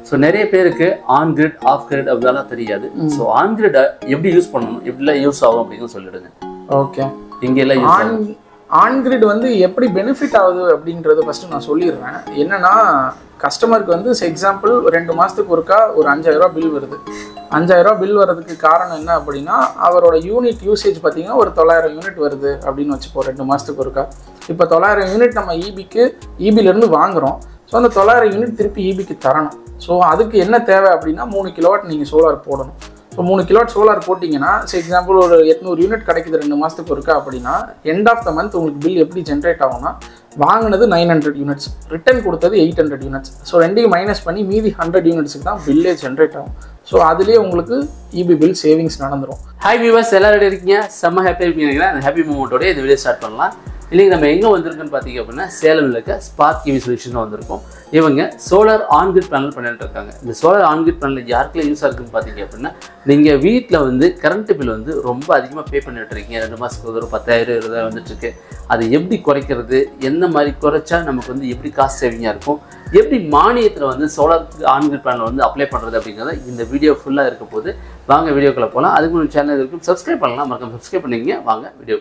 So நிறைய பேருக்கு on grid of grid அப்படிலாம் தெரியாது ஸோ ஆன் கிரிட் எப்படி யூஸ் பண்ணணும் எப்படிலாம் யூஸ் ஆகும் அப்படின்னு சொல்லிடுங்க ஓகே இங்க எல்லாம் யூஸ் ஆன் ஆன்கிரிட் வந்து எப்படி பெனிஃபிட் ஆகுது அப்படின்றத ஃபஸ்ட்டு நான் சொல்லிடுறேன் என்னன்னா கஸ்டமருக்கு வந்து எக்ஸாம்பிள் ரெண்டு மாதத்துக்கு ஒருக்கா ஒரு அஞ்சாயிரரூபா பில் வருது அஞ்சாயிரரூபா பில் வர்றதுக்கு காரணம் என்ன அப்படின்னா அவரோட யூனிட் யூசேஜ் பார்த்தீங்கன்னா ஒரு தொள்ளாயிரம் யூனிட் வருது அப்படின்னு வச்சுப்போம் ரெண்டு மாதத்துக்கு ஒருக்கா இப்போ தொள்ளாயிரம் யூனிட் நம்ம ஈபிக்கு ஈபிலேருந்து வாங்குறோம் ஸோ அந்த தொள்ளாயிரம் யூனிட் திருப்பி ஈபிக்கு தரணும் ஸோ அதுக்கு என்ன தேவை அப்படின்னா மூணு கிலோவாட் நீங்கள் சோலார் போடணும் ஸோ மூணு கிலோவாட் சோலார் போட்டிங்கன்னா எக்ஸாம்பிள் ஒரு எட்நூறு யூனிட் கிடைக்குது ரெண்டு மாதத்துக்கு ஒருக்கா அப்படின்னா எண்ட் ஆஃப் த மந்த் உங்களுக்கு பில் எப்படி ஜென்ரேட் ஆகும்னா வாங்கினது நைன் ஹண்ட்ரட் யூனிட்ஸ் ரிட்டர்ன் கொடுத்தது எயிட் ஹண்ட்ரட் யூனிட்ஸ் ஸோ ரெண்டையும் மைனஸ் பண்ணி மீதி ஹண்ட்ரட் யூனிட்ஸுக்கு தான் பில்லே ஜென்ரேட் ஆகும் ஸோ அதுலேயே உங்களுக்கு இபி பில் சேவிங்ஸ் நடந்துரும் ஹாய் வியூவர்ஸ் எல்லாரும் எப்படி இருக்கீங்க செம்ம ஹாப்பியாக இருப்பீங்க அந்த ஹாப்பி மூமெண்ட்டோட இந்த வீடியோ ஸ்டார்ட் பண்ணலாம் இன்னைக்கு நம்ம எங்கே வந்திருக்குன்னு பார்த்தீங்க அப்படின்னா சேலம் இருக்க ஸ்பார்க் இவி சொல்யூஷன் வந்திருக்கோம் இவங்க சோலார் ஆன்கிரிட் பேனல் பண்ணிட்டு இருக்காங்க இந்த சோலார் ஆன்கிரிட் பேனல் யாருக்கெல்லாம் யூஸ் ஆகுதுன்னு பார்த்தீங்க அப்படின்னா நீங்கள் வீட்டில் வந்து கரண்ட் பில் வந்து ரொம்ப அதிகமாக பே பண்ணிட்டு இருக்கீங்க ரெண்டு மாதத்துக்கு ஒரு பத்தாயிரம் இருபதாயிரம் வந்துட்டு இருக்கு அதை எப்படி குறைக்கிறது எந்த மாதிரி குறைச்சா நமக்கு வந்து எப்படி காசு சேவிங்காக இருக்கும் எப்படி மானியத்தில் வந்து சோலார் ஆன்கிரிட் பேனல் வந்து அப்ளை பண்ணுறது அப்படிங்கிறத இந்த வீடியோ ஃபுல்லாக இருக்க போது வாங்க வீடியோக்குள்ளே போகலாம் அதுக்கு முன்னாடி சேனல் இருக்கும் சப்ஸ்கிரைப் பண்ணலாம் மறக்காம சப்ஸ்கிரைப் பண்ணிக்கங்க வாங்க வீடியோ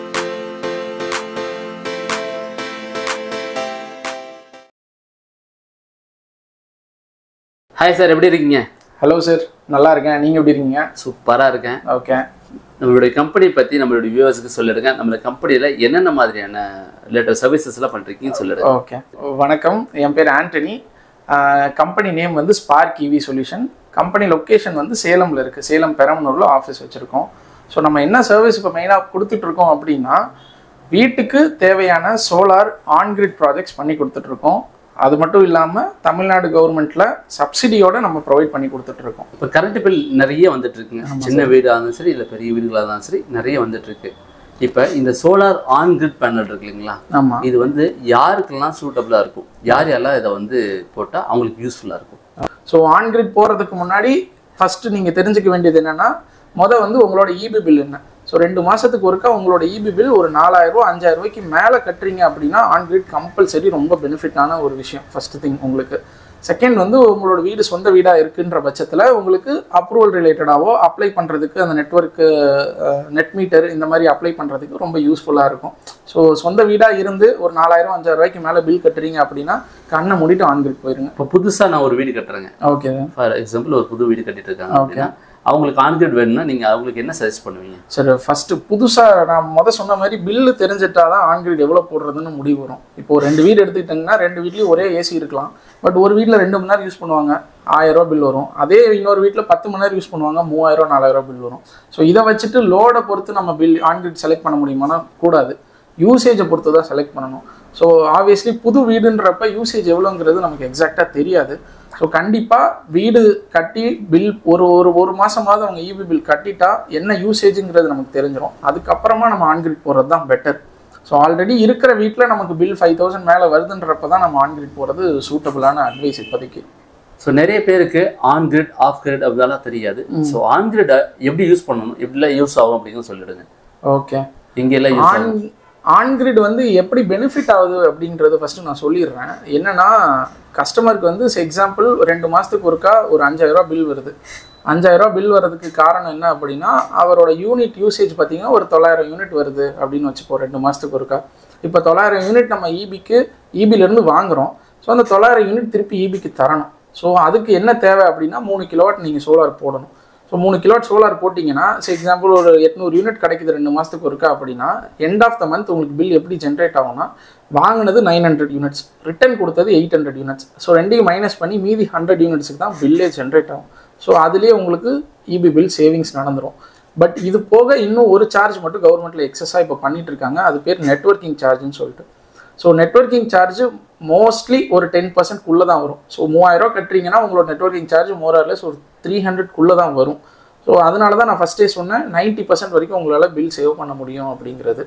ஹாய் சார் எப்படி இருக்கீங்க ஹலோ சார் நல்லா இருக்கேன் நீங்கள் எப்படி இருக்கீங்க சூப்பராக இருக்கேன் ஓகே நம்மளுடைய கம்பெனி பற்றி நம்மளுடைய வியூவர்ஸுக்கு சொல்லிடுங்க நம்மளோட கம்பெனியில் என்னென்ன மாதிரியான ரிலேட்டட் சர்வீசஸ்லாம் பண்ணுறீங்கன்னு சொல்லிடுங்க ஓகே வணக்கம் என் பேர் ஆண்டனி கம்பெனி நேம் வந்து Spark EV solution company location வந்து சேலமில் இருக்குது சேலம் பெரம்பலூரில் ஆஃபீஸ் வச்சுருக்கோம் ஸோ நம்ம என்ன சர்வீஸ் இப்போ மெயினாக கொடுத்துட்ருக்கோம் அப்படின்னா வீட்டுக்கு தேவையான சோலார் ஆன்கிரிட் ப்ராஜெக்ட்ஸ் பண்ணி கொடுத்துட்ருக்கோம் அது மட்டும் இல்லாமல் தமிழ்நாடு கவர்மெண்ட்டில் சப்சிடியோட நம்ம ப்ரொவைட் பண்ணி கொடுத்துட்ருக்கோம் இப்போ கரண்ட் பில் நிறைய வந்துட்டு இருக்குங்க சின்ன வீடாக இருந்தாலும் சரி இல்லை பெரிய வீடுகளாக இருந்தாலும் சரி நிறைய வந்துட்டு இருக்கு இப்போ இந்த சோலார் ஆன் கிரிட் பேனல் இருக்கு இல்லைங்களா ஆமாம் இது வந்து யாருக்கெல்லாம் சூட்டபிளாக இருக்கும் யார் யாரெல்லாம் இதை வந்து போட்டால் அவங்களுக்கு யூஸ்ஃபுல்லாக இருக்கும் ஸோ ஆன்கிரிட் போகிறதுக்கு முன்னாடி ஃபஸ்ட்டு நீங்கள் தெரிஞ்சுக்க வேண்டியது என்னென்னா மொதல் வந்து உங்களோட இபி பில் என்ன ஸோ ரெண்டு மாதத்துக்கு ஒருக்கா உங்களோட இபி பில் ஒரு நாலாயிரம் ரூபா அஞ்சாயிரம் ரூபாய்க்கு மேலே கட்டுறீங்க அப்படின்னா ஆன்கிரிட் கம்பல்சரி ரொம்ப பெனிஃபிட்டான ஒரு விஷயம் ஃபஸ்ட்டு திங் உங்களுக்கு செகண்ட் வந்து உங்களோட வீடு சொந்த வீடாக இருக்குன்ற பட்சத்தில் உங்களுக்கு அப்ரூவல் ரிலேட்டடாவோ அப்ளை பண்ணுறதுக்கு அந்த நெட்ஒர்க்கு நெட் மீட்டர் இந்த மாதிரி அப்ளை பண்ணுறதுக்கு ரொம்ப யூஸ்ஃபுல்லாக இருக்கும் ஸோ சொந்த வீடாக இருந்து ஒரு நாலாயிரம் அஞ்சாயிரம் ரூபாய்க்கு மேலே பில் கட்டுறீங்க அப்படின்னா கண்ணை மூடிட்டு ஆன்கிரிட் போயிருங்க இப்போ புதுசாக நான் ஒரு வீடு கட்டுறேங்க ஓகே ஃபார் எக்ஸாம்பிள் ஒரு புது வீடு கட்டிட்டு இருக்காங்க அப்படின்னா அவங்களுக்கு ஆன்கிரிட் வேணும்னா நீங்கள் அவங்களுக்கு என்ன சஜஸ்ட் பண்ணுவீங்க சரி ஃபஸ்ட்டு புதுசாக நான் முத சொன்ன மாதிரி பில்லு தெரிஞ்சிட்டா தான் ஆன்கிரிட் எவ்வளோ போடுறதுன்னு முடிவு வரும் இப்போ ஒரு ரெண்டு வீடு எடுத்துக்கிட்டிங்கன்னா ரெண்டு வீட்லேயும் ஒரே ஏசி இருக்கலாம் பட் ஒரு வீட்டில் ரெண்டு மணி நேரம் யூஸ் பண்ணுவாங்க ஆயிரரூபா பில் வரும் அதே இன்னொரு வீட்டில் பத்து மணி நேரம் யூஸ் பண்ணுவாங்க மூவாயிரம் நாலாயிரம் பில் வரும் ஸோ இதை வச்சுட்டு லோடை பொறுத்து நம்ம பில் ஆன்கிரிட் செலக்ட் பண்ண முடியுமானா கூடாது யூசேஜை பொறுத்து தான் செலக்ட் பண்ணணும் ஸோ ஆப்வியஸ்லி புது வீடுன்றப்ப யூசேஜ் எவ்வளோங்கிறது நமக்கு எக்ஸாக்டாக தெரியாது ஸோ கண்டிப்பாக வீடு கட்டி பில் ஒரு ஒரு ஒரு மாதமாவது அவங்க இபி பில் கட்டிட்டா என்ன யூசேஜுங்கிறது நமக்கு தெரிஞ்சிடும் அதுக்கப்புறமா நம்ம ஆன்கிரிட் போகிறது தான் பெட்டர் ஸோ ஆல்ரெடி இருக்கிற வீட்டில் நமக்கு பில் ஃபைவ் தௌசண்ட் மேலே வருதுன்றப்ப தான் நம்ம ஆன்கிரிட் போகிறது சூட்டபுளான அட்வைஸ் இப்போதைக்கு ஸோ நிறைய பேருக்கு ஆன் கிரிட் ஆஃப் கிரிட் அப்படிலாம் தெரியாது ஸோ ஆன் கிரிட் எப்படி யூஸ் பண்ணணும் எப்படிலாம் யூஸ் ஆகும் அப்படின்னு சொல்லிடுங்க ஓகே இங்க எல்லாம் யூஸ் ஆன் ஆன்கிரிட் வந்து எப்படி பெனிஃபிட் ஆகுது அப்படின்றத ஃபஸ்ட்டு நான் சொல்லிடுறேன் என்னன்னா கஸ்டமருக்கு வந்து எக்ஸாம்பிள் ரெண்டு மாதத்துக்கு ஒருக்கா ஒரு அஞ்சாயிரரூபா பில் வருது அஞ்சாயிரரூபா பில் வர்றதுக்கு காரணம் என்ன அப்படின்னா அவரோட யூனிட் யூசேஜ் பார்த்தீங்கன்னா ஒரு தொள்ளாயிரம் யூனிட் வருது அப்படின்னு வச்சுப்போம் ரெண்டு மாதத்துக்கு ஒருக்கா இப்போ தொள்ளாயிரம் யூனிட் நம்ம ஈபிக்கு ஈபிலேருந்து வாங்குறோம் ஸோ அந்த தொள்ளாயிரம் யூனிட் திருப்பி ஈபிக்கு தரணும் ஸோ அதுக்கு என்ன தேவை அப்படின்னா மூணு கிலோவாட் நீங்கள் சோலார் போடணும் ஸோ மூணு கிலோவாட் சோலார் போட்டிங்கன்னா எக்ஸாம்பிள் ஒரு எட்நூறு யூனிட் கிடைக்குது ரெண்டு மாதத்துக்கு ஒருக்கா அப்படின்னா எண்ட் ஆஃப் த மந்த் உங்களுக்கு பில் எப்படி ஜென்ரேட் ஆகும்னா வாங்கினது நைன் ஹண்ட்ரட் யூனிட்ஸ் ரிட்டர்ன் கொடுத்தது எயிட் ஹண்ட்ரட் யூனிட்ஸ் ஸோ ரெண்டையும் மைனஸ் பண்ணி மீதி ஹண்ட்ரட் யூனிட்ஸுக்கு தான் பில்லே ஜென்ரேட் ஆகும் ஸோ அதுலேயே உங்களுக்கு இபி பில் சேவிங்ஸ் நடந்துரும் பட் இது போக இன்னும் ஒரு சார்ஜ் மட்டும் கவர்மெண்ட்டில் எக்ஸஸாக இப்போ பண்ணிட்டு இருக்காங்க அது பேர் நெட்ஒர்க்கிங் சார்ஜ்னு சொல்லிட்டு ஸோ நெட்ஒர்க்கிங் சார்ஜ் மோஸ்ட்லி ஒரு டென் பர்சன்ட்குள்ளே தான் வரும் ஸோ மூவாயிரம் கட்டுறீங்கன்னா உங்களோட நெட்ஒர்க்கிங் சார்ஜ் மோரார்லெஸ் ஒரு த்ரீ ஹண்ட்ரட்குள்ளே தான் வரும் ஸோ அதனால தான் நான் ஃபஸ்ட்டே சொன்னேன் நைன்ட்டி பர்சன்ட் வரைக்கும் உங்களால் பில் சேவ் பண்ண முடியும் அப்படிங்கிறது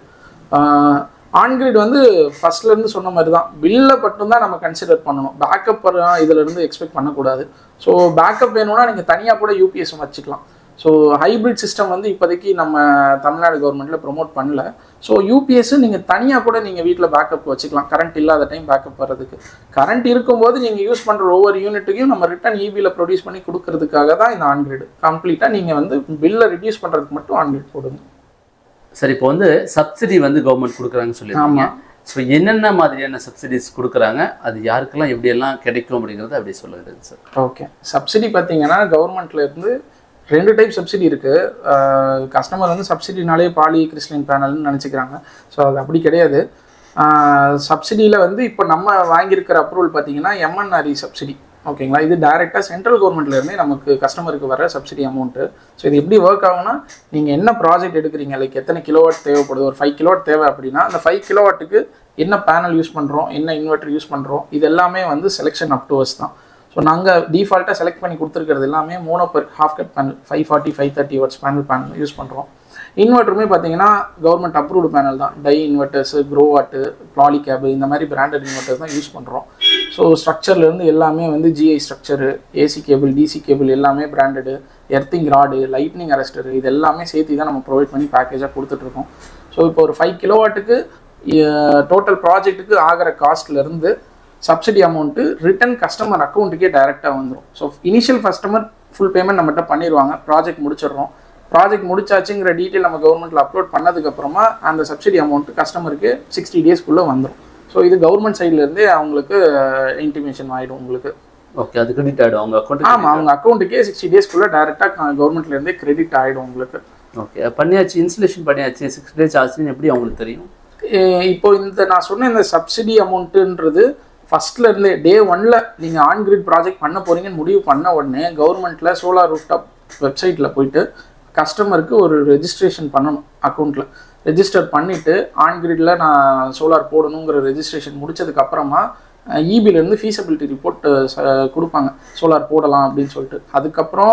ஆன்கிரிட் வந்து ஃபர்ஸ்ட்லேருந்து சொன்ன மாதிரி தான் பில்லை மட்டும்தான் நம்ம கன்சிடர் பண்ணணும் பேக்கப் இதுலேருந்து எக்ஸ்பெக்ட் பண்ணக்கூடாது ஸோ பேக்கப் வேணும்னா நீங்கள் தனியாக கூட யூபிஎஸ் வச்சுக்கலாம் ஸோ ஹைபிரிட் சிஸ்டம் வந்து இப்போதைக்கு நம்ம தமிழ்நாடு கவர்மெண்ட்டில் ப்ரோமோட் பண்ணல ஸோ யூபிஎஸ் நீங்கள் தனியாக கூட நீங்கள் வீட்டில் பேக்கப் வச்சுக்கலாம் கரண்ட் இல்லாத டைம் பேக்கப் வர்றதுக்கு கரண்ட் இருக்கும்போது நீங்கள் யூஸ் பண்ணுற ஒவ்வொரு யூனிட்டுக்கும் நம்ம ரிட்டன் இபியில் ப்ரொடியூஸ் பண்ணி கொடுக்கறதுக்காக தான் இந்த ஆன்கிரிட் கம்ப்ளீட்டாக நீங்கள் வந்து பில்லை ரிடியூஸ் பண்ணுறதுக்கு மட்டும் ஆன்கிரிட் போடுங்க சரி இப்போ வந்து சப்சிடி வந்து கவர்மெண்ட் கொடுக்குறாங்கன்னு சொல்லியிருக்கீங்க ஸோ என்னென்ன மாதிரியான சப்சிடிஸ் கொடுக்குறாங்க அது யாருக்கெல்லாம் எப்படியெல்லாம் கிடைக்கும் அப்படிங்கிறத அப்படியே சொல்லுங்க சார் ஓகே சப்சிடி பார்த்தீங்கன்னா கவர்மெண்ட்ல இருந்து ரெண்டு டைப் சப்சிடி இருக்கு கஸ்டமர் வந்து சப்சிடினாலே பாலி கிறிஸ்டின் பேனல்னு நினச்சிக்கிறாங்க ஸோ அது அப்படி கிடையாது சப்சிடியில் வந்து இப்போ நம்ம வாங்கியிருக்கிற அப்ரூவல் பார்த்தீங்கன்னா எம்என்ஆர்இ சப்சிடி ஓகேங்களா இது டைரெக்டாக சென்ட்ரல் கவர்மெண்ட்லேருந்தே நமக்கு கஸ்டமருக்கு வர சப்சிடி அமௌண்ட்டு ஸோ இது எப்படி ஒர்க் ஆகும்னா நீங்கள் என்ன ப்ராஜெக்ட் எடுக்கிறீங்க லைக் எத்தனை கிலோவாட் தேவைப்படுது ஒரு ஃபைவ் கிலோவாட் தேவை அப்படின்னா அந்த ஃபைவ் கிலோவாட்டுக்கு என்ன பேனல் யூஸ் பண்ணுறோம் என்ன இன்வெர்டர் யூஸ் பண்ணுறோம் இது எல்லாமே வந்து செலெக்ஷன் அப் டு தான் ஸோ நாங்கள் டிஃபால்ட்டாக செலக்ட் பண்ணி கொடுத்துருக்கிறது எல்லாமே mono PERC half cut panel five forty five thirty watts panel panel use பண்ணுறோம் இன்வெர்ட்டருமே பார்த்தீங்கன்னா கவர்மெண்ட் அப்ரூவ்டு பேனல் தான் டை இன்வெர்ட்டர்ஸு க்ரோவாட்டு ப்ளாலி கேபு இந்த மாதிரி பிராண்டட் இன்வெர்ட்டர்ஸ் தான் யூஸ் பண்ணுறோம் ஸோ ஸ்ட்ரக்சர்லேருந்து எல்லாமே வந்து GI structure AC cable DC cable எல்லாமே branded earthing rod lightning arrester இது எல்லாமே சேர்த்து தான் நம்ம ப்ரொவைட் பண்ணி பேக்கேஜாக கொடுத்துட்ருக்கோம் ஸோ இப்போ ஒரு ஃபைவ் கிலோவாட்டுக்கு டோட்டல் ப்ராஜெக்ட்டுக்கு ஆகிற காஸ்ட்லேருந்து சப்சிடி அமௌண்ட்டு ரிட்டன் கஸ்டமர் அக்கௌண்ட்டுக்கே டைரெக்டாக வந்துடும் so initial customer full payment நம்மகிட்ட பண்ணிடுவாங்க ப்ராஜெக்ட் முடிச்சிடுறோம் ப்ராஜெக்ட் முடிச்சாச்சுங்கிற டீட்டெயில் நம்ம கவர்மெண்ட்டில் அப்லோட் பண்ணதுக்கப்புறமா அந்த சப்சிடி அமௌண்ட் கஸ்டமருக்கு சிக்ஸ்டி டேஸ்க்குள்ளே வந்துடும் ஸோ இது கவர்மெண்ட் சைட்லேருந்தே அவங்களுக்கு இன்டிமேஷன் ஆகிடும் உங்களுக்கு ஓகே அது கிரெடிட் ஆகிடும் அவங்க அக்கௌண்ட் ஆமாம் அவங்க அக்கௌண்ட்டுக்கே சிக்ஸ்டி டேஸ்க்குள்ளே டேரெக்டாக கவர்மெண்ட்லேருந்தே கிரெடிட் ஆகிடும் உங்களுக்கு ஓகே பண்ணியாச்சு இன்ஸ்டலேஷன் பண்ணியாச்சு சிக்ஸ் டேஸ் ஆச்சுன்னு எப்படி அவங்களுக்கு தெரியும் எ- இப்போ இந்த நான் சொன்ன இந்த சப்சிடி அமௌண்ட்டுன்றது ஃபர்ஸ்ட்ல இருந்தே டே ஒன்ல நீங்க ஆன் கிரிட் ப்ராஜெக்ட் பண்ண போறீங்கன்னு முடிவு பண்ண உடனே கவர்மெண்ட்ல சோலார் ரூஃப்டாப் வெப்சைட்ல போயிட்டு கஸ்டமருக்கு ஒரு ரெஜிஸ்ட்ரேஷன் பண்ணணும் அக்கௌண்ட்ல ரெஜிஸ்டர் பண்ணிட்டு ஆன் கிரிட்ல நான் சோலார் போடணுங்கிற ரெஜிஸ்ட்ரேஷன் முடிச்சதுக்கு அப்புறமா இபில இருந்து ஃபீஸபிலிட்டி ரிப்போர்ட் கொடுப்பாங்க சோலார் போடலாம் அப்படின்னு சொல்லிட்டு அதுக்கப்புறம்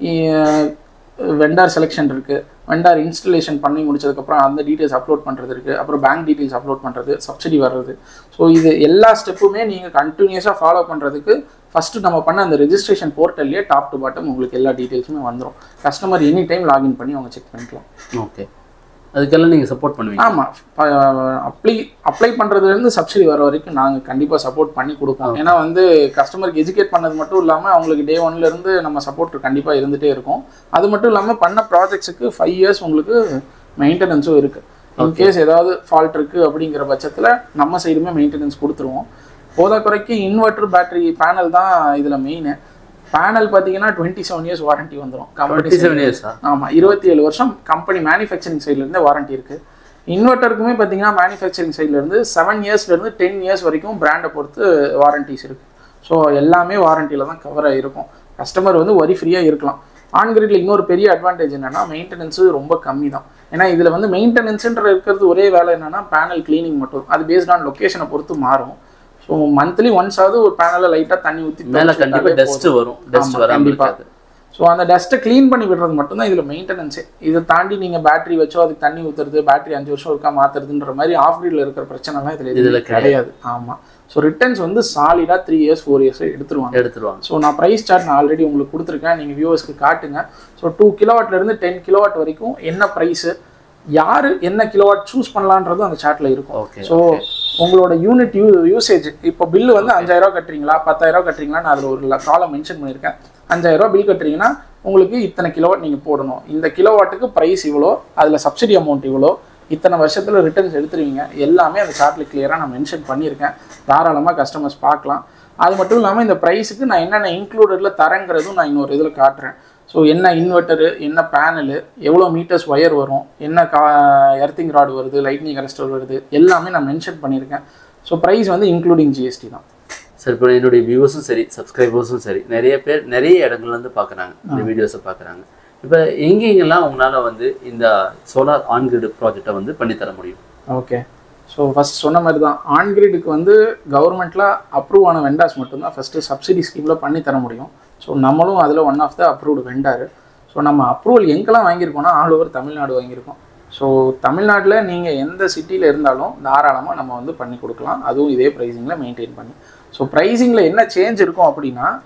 வெண்டார் செலெக்ஷன் இருக்கு வெண்டார் இன்ஸ்டலேஷன் பண்ணி முடிச்சதுக்கப்புறம் அந்த டீட்டெயில்ஸ் அப்லோட் பண்ணுறது இருக்கு அப்புறம் பேங்க் டீட்டெயில்ஸ் அப்லோட் பண்ணுறது சப்சிடி வர்றது ஸோ இது எல்லா ஸ்டெப்புமே நீங்கள் கண்டினியூஸாக ஃபாலோ பண்ணுறதுக்கு ஃபஸ்ட்டு நம்ம பண்ண அந்த ரெஜிஸ்ட்ரேஷன் போர்ட்டல்லே டாப் டு பாட்டம் உங்களுக்கு எல்லா டீட்டெயில்ஸுமே வந்துடும் கஸ்டமர் எனி டைம் லாகின் பண்ணி அவங்க செக் பண்ணிக்கலாம் ஓகே அதுக்கெல்லாம் நீங்கள் சப்போர்ட் பண்ணுவீங்க ஆமாம் அப்ளை அப்ளை பண்ணுறதுலேருந்து சப்சிடி வர வரைக்கும் நாங்கள் கண்டிப்பாக சப்போர்ட் பண்ணி கொடுப்போம் ஏன்னா வந்து கஸ்டமருக்கு எஜுகேட் பண்ணது மட்டும் இல்லாமல் அவங்களுக்கு டே ஒன்லேருந்து நம்ம சப்போர்ட் கண்டிப்பாக இருந்துகிட்டே இருக்கும் அது மட்டும் இல்லாமல் பண்ண ப்ராஜெக்ட்ஸுக்கு ஃபைவ் இயர்ஸ் உங்களுக்கு மெயின்டெனன்ஸும் இருக்குது இன்கேஸ் ஏதாவது ஃபால்ட் இருக்குது அப்படிங்கிற பட்சத்தில் நம்ம சைடுமே மெயின்டெனன்ஸ் கொடுத்துருவோம் போதா குறைக்கு இன்வெர்டர் பேட்டரி பேனல் தான் இதில் மெயின் பேனல் பார்த்தீங்கன்னா டுவெண்ட்டி செவன் இயர்ஸ் வாரண்டி வந்துடும் டுவெண்ட்டி செவன் இயர்ஸா ஆமாம் இருபத்தி ஏழு வருஷம் கம்பெனி மேனுஃபேக்சரிங் சைட்லேருந்து வாரண்டி இருக்குது இன்வெர்ட்டருக்குமே பார்த்தீங்கன்னா மேனுஃபேக்சரிங் சைட்லேருந்து செவன் இயர்ஸ்லேருந்து டென் இயர்ஸ் வரைக்கும் பிராண்டை பொறுத்து வாரண்டிஸ் இருக்குது ஸோ எல்லாமே வாரண்டியில் தான் கவர் ஆகிருக்கும் கஸ்டமர் வந்து வரி ஃப்ரீயாக இருக்கலாம் ஆன்கிரிட்ல இன்னொரு பெரிய அட்வான்டேஜ் என்னன்னா மெயின்டெனன்ஸு ரொம்ப கம்மி தான் ஏன்னா இதில் வந்து மெயின்டெனன்ஸ்ன்ற இருக்கிறது ஒரே வேலை என்னன்னா பேனல் க்ளீனிங் மட்டும் அது பேஸ்ட் ஆன் லொக்கேஷனை பொறுத்து மாறும் ஸோ மந்த்லி ஒன்ஸ் ஆகுது ஒரு பேனலில் லைட்டாக தண்ணி ஊற்றி மேலே கண்டிப்பாக டஸ்ட் வரும் டஸ்ட் ஆமா, வராமல் கண்டிப்பா. இருக்காது ஸோ அந்த டஸ்ட்டை க்ளீன் பண்ணி விடுறது மட்டும்தான் இதில் மெயின்டெனன்ஸே இதை தாண்டி நீங்கள் பேட்டரி வச்சோ அதுக்கு தண்ணி ஊற்றுறது பேட்டரி அஞ்சு வருஷம் ஒருக்கா மாற்றுறதுன்ற மாதிரி ஆஃப் கிரீடில் இருக்கிற பிரச்சனைலாம் இதில் இதுல இதில் கிடையாது ஆமாம் ஸோ ரிட்டர்ன்ஸ் வந்து சாலிடாக த்ரீ இயர்ஸ் ஃபோர் இயர்ஸ் எடுத்துருவாங்க எடுத்துருவாங்க ஸோ நான் ப்ரைஸ் சார்ட் நான் ஆல்ரெடி உங்களுக்கு கொடுத்துருக்கேன் நீங்கள் வியூவர்ஸ்க்கு காட்டுங்க ஸோ டூ இருந்து டென் கிலோவாட் வரைக்கும் என்ன ப்ரைஸு யார் என்ன கிலோவாட் சூஸ் பண்ணலான்றதும் அந்த சார்ட்டில் இருக்கும் ஓகே ஸோ உங்களோட யூனிட் யூ யூசேஜ் இப்போ பில்லு வந்து அஞ்சாயிரம் ரூபா கட்டுறீங்களா பத்தாயிரம் ரூபா கட்டுறீங்களா நான் அதில் ஒரு காலம் மென்ஷன் பண்ணியிருக்கேன் அஞ்சாயிரம் ரூபா பில் கட்டுறீங்கன்னா உங்களுக்கு இத்தனை கிலோவாட் நீங்கள் போடணும் இந்த கிலோவாட்டுக்கு ப்ரைஸ் இவ்வளோ அதில் சப்சிடி அமௌண்ட் இவ்வளோ இத்தனை வருஷத்தில் ரிட்டர்ன்ஸ் எடுத்துருவீங்க எல்லாமே அந்த சார்ட்டில் கிளியராக நான் மென்ஷன் பண்ணியிருக்கேன் தாராளமாக கஸ்டமர்ஸ் பார்க்கலாம் அது மட்டும் இல்லாமல் இந்த ப்ரைஸுக்கு நான் என்னென்ன இன்க்ளூடடில் தரேங்கிறதும் நான் இன்னொரு இதில் காட்டுறேன் ஸோ என்ன இன்வெர்ட்டரு என்ன பேனலு எவ்வளோ மீட்டர்ஸ் ஒயர் வரும் என்ன கா எர்த்திங் ராடு வருது லைட்னிங் அரெஸ்டர் வருது எல்லாமே நான் மென்ஷன் பண்ணியிருக்கேன் ஸோ ப்ரைஸ் வந்து இன்க்ளூடிங் ஜிஎஸ்டி தான் சரி இப்போ என்னுடைய வியூவர்ஸும் சரி சப்ஸ்கிரைபர்ஸும் சரி நிறைய பேர் நிறைய இடங்கள்ல இருந்து பார்க்குறாங்க இந்த வீடியோஸை பார்க்குறாங்க இப்போ எங்கெங்கெல்லாம் உங்களால் வந்து இந்த சோலார் ஆன்கிரிட் ப்ராஜெக்டை வந்து பண்ணித்தர முடியும் ஓகே ஸோ ஃபஸ்ட் சொன்ன மாதிரி தான் ஆன்கிரிடுக்கு வந்து கவர்மெண்ட்டில் அப்ரூவ் ஆன வெண்டாஸ் மட்டும்தான் ஃபஸ்ட்டு சப்சிடி ஸ்கீமில் பண்ணி தர முடியும் ஸோ நம்மளும் அதில் one of the approved vendor so நம்ம அப்ரூவல் எங்கெல்லாம் வாங்கியிருக்கோம்னா ஆல் ஓவர் தமிழ்நாடு வாங்கியிருக்கோம் ஸோ தமிழ்நாட்டில் நீங்கள் எந்த சிட்டியில் இருந்தாலும் தாராளமாக நம்ம வந்து பண்ணி கொடுக்கலாம் அதுவும் இதே ப்ரைஸிங்கில் மெயின்டைன் பண்ணி ஸோ ப்ரைஸிங்கில் என்ன சேஞ்ச் இருக்கும் அப்படின்னா